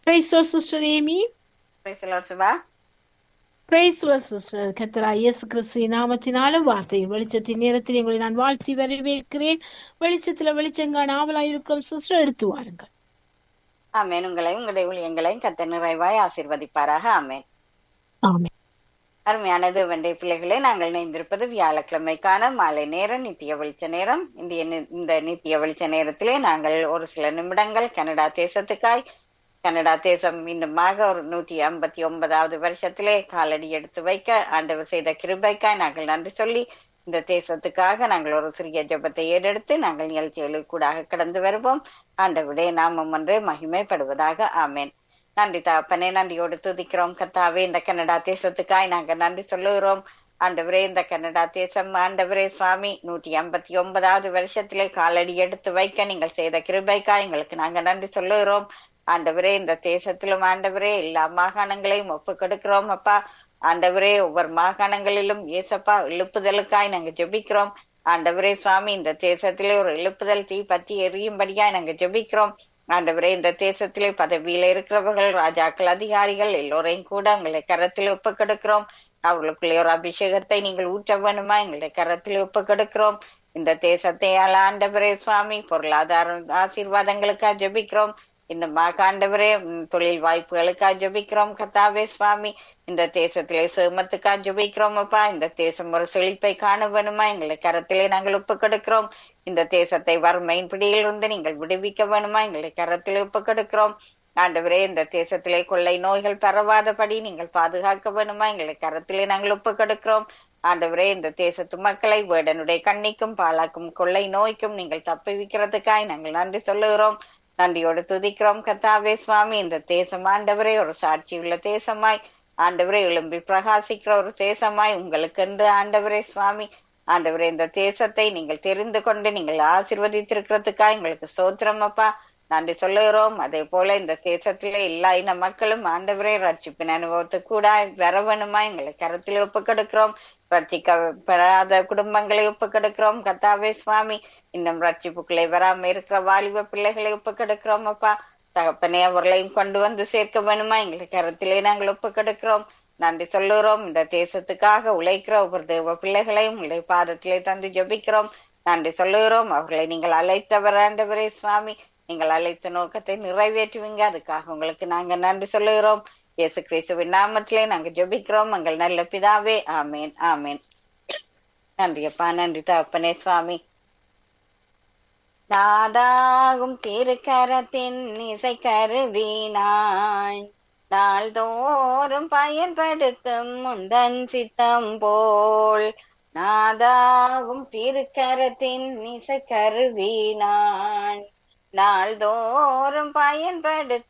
price sister Amy பேசலாம் Siva price sister கத்தரா இயேசு கிறிஸ்து நாமத்தினாலும் வார்த்தை வெளிச்சத்தின் நேரத்தில் உங்களை நான் வாழ்த்தி வரவேற்கிறேன் வெளிச்சத்துல வெளிச்சங்கான ஆவலாயிருக்கும் சிஸ்டர் எடுத்து வாருங்கள் ஆமேன் உங்களையும் உங்களுடைய ஊழியங்களையும் கத்த நிறைவாய் ஆசீர்வதிப்பாராக ஆமேன் ஆமென் அருமையானது வெண்டை பிள்ளைகளே நாங்கள் இணைந்திருப்பது வியாழக்கிழமைக்கான மாலை நேரம் நித்திய வெளிச்ச நேரம் இந்த நி- இந்த நித்திய வெளிச்ச நேரத்திலே நாங்கள் ஒரு சில நிமிடங்கள் கனடா தேசத்துக்காய் கனடா தேசம் இன்னுமாக ஒரு நூற்றி ஐம்பத்தி ஒன்பதாவது வருஷத்திலே காலடி எடுத்து வைக்க ஆண்டவர் செய்த கிருபைக்காய் நாங்கள் நன்றி சொல்லி இந்த தேசத்துக்காக நாங்கள் ஒரு சிறிய ஜெபத்தை ஏறெடுத்து நாங்கள் நிகழ்ச்சிகளுக்கு கூடாக கடந்து வருவோம் ஆண்டவருடைய நாமம் ஒன்றே மகிமைப்படுவதாக ஆமேன் நன்றி தாப்பனே நன்றியோடு துதிக்கிறோம் கத்தாவே இந்த கனடா தேசத்துக்காய் நாங்க நன்றி சொல்லுகிறோம் ஆண்டவரே இந்த கனடா தேசம் ஆண்டவரே சுவாமி நூற்றி ஐம்பத்தி ஒன்பதாவது வருஷத்திலே காலடி எடுத்து வைக்க நீங்கள் செய்த கிருபைக்காய் எங்களுக்கு நாங்க நன்றி சொல்லுகிறோம் ஆண்டவரே இந்த தேசத்திலும் ஆண்டவரே எல்லா மாகாணங்களையும் ஒப்பு கொடுக்கிறோம் அப்பா ஆண்டவரே ஒவ்வொரு மாகாணங்களிலும் ஏசப்பா எழுப்புதலுக்காய் நாங்க ஜெபிக்கிறோம் ஆண்டவரே சுவாமி இந்த தேசத்திலே ஒரு எழுப்புதல் தீ பற்றி எரியும்படியாய் நாங்க ஜெபிக்கிறோம் ஆண்டவரே இந்த தேசத்திலே பதவியில இருக்கிறவர்கள் ராஜாக்கள் அதிகாரிகள் எல்லோரையும் கூட உங்களை கரத்தில் ஒப்பு கொடுக்கிறோம் அவர்களுக்குள்ளே ஒரு அபிஷேகத்தை நீங்கள் ஊற்ற வேணுமா எங்களுடைய கரத்தில் ஒப்பு கொடுக்கிறோம் இந்த தேசத்தை ஆள ஆண்டவரே சுவாமி பொருளாதார ஆசீர்வாதங்களுக்காக ஜெபிக்கிறோம் இந்த மாகாண்டவரே ம், தொழில் வாய்ப்புகளுக்காக ஜெபிக்கிறோம் கத்தாவே சுவாமி இந்த தேசத்திலே சேமத்துக்காக ஜெபிக்கிறோம் அப்பா இந்த தேசம் ஒரு செழிப்பை காண வேணுமா எங்களை கரத்திலே நாங்கள் ஒப்பு கொடுக்கிறோம் இந்த தேசத்தை வறுமையின் பிடியில் இருந்து நீங்கள் விடுவிக்க வேணுமா எங்களை கரத்திலே ஒப்பு கொடுக்கிறோம் ஆண்டவரே இந்த தேசத்திலே கொள்ளை நோய்கள் பரவாதபடி நீங்கள் பாதுகாக்க வேணுமா எங்களை கரத்திலே நாங்கள் ஒப்பு கொடுக்கிறோம் ஆண்டவரே இந்த தேசத்து மக்களை வேடனுடைய கண்ணிக்கும் பாலாக்கும் கொள்ளை நோய்க்கும் நீங்கள் தப்புவிக்கிறதுக்காய் நாங்கள் நன்றி சொல்லுகிறோம் நன்றியோடு துதிக்கிறோம் கத்தாவே சுவாமி இந்த தேசம் ஆண்டவரே ஒரு சாட்சியுள்ள தேசமாய் ஆண்டவரே எழும்பி பிரகாசிக்கிற ஒரு தேசமாய் உங்களுக்கென்று ஆண்டவரே சுவாமி ஆண்டவரே இந்த தேசத்தை நீங்கள் தெரிந்து கொண்டு நீங்கள் ஆசீர்வதித்திருக்கிறதுக்காக எங்களுக்கு சோத்திரம் அப்பா நன்றி சொல்லுகிறோம் அதே போல இந்த தேசத்திலே எல்லா இன மக்களும் ஆண்டவரே ரட்சிப்பின் அனுபவத்துக்கு கூட வர வேணுமா எங்களை கருத்தில் ஒப்பு கொடுக்கிறோம் ரட்சிக்க பெறாத குடும்பங்களை ஒப்பு கொடுக்கிறோம் கத்தாவே சுவாமி இன்னும் ரட்சிப்புக்குள்ளே வராம இருக்கிற வாலிப பிள்ளைகளை ஒப்பு கொடுக்கிறோம் அப்பா தகப்பனே அவர்களையும் கொண்டு வந்து சேர்க்க வேணுமா எங்களை கருத்திலே நாங்கள் ஒப்பு கொடுக்கிறோம் நன்றி சொல்லுகிறோம் இந்த தேசத்துக்காக உழைக்கிற ஒவ்வொரு தேவ பிள்ளைகளையும் உங்களுடைய பாதத்திலே தந்து ஜெபிக்கிறோம் நன்றி சொல்லுகிறோம் அவர்களை நீங்கள் அழைத்தவர் ஆண்டவரே சுவாமி நீங்கள் அழைத்த நோக்கத்தை நிறைவேற்றுவீங்க அதுக்காக உங்களுக்கு நாங்க நன்றி சொல்லுகிறோம் இயேசு கிறிஸ்துவின் நாமத்திலே நாங்க ஜெபிக்கிறோம் எங்கள் நல்ல பிதாவே ஆமேன் ஆமேன் நன்றி அப்பா நன்றி தகப்பனே சுவாமி நாதாகும் திருக்கரத்தின் இசை கருவினாய் நாள்தோறும் பயன்படுத்தும் முந்தன் சித்தம் போல் நாதாகும் திருக்கரத்தின் இசை கருவினான் நாள்தோறும் பயன்படுத்தும்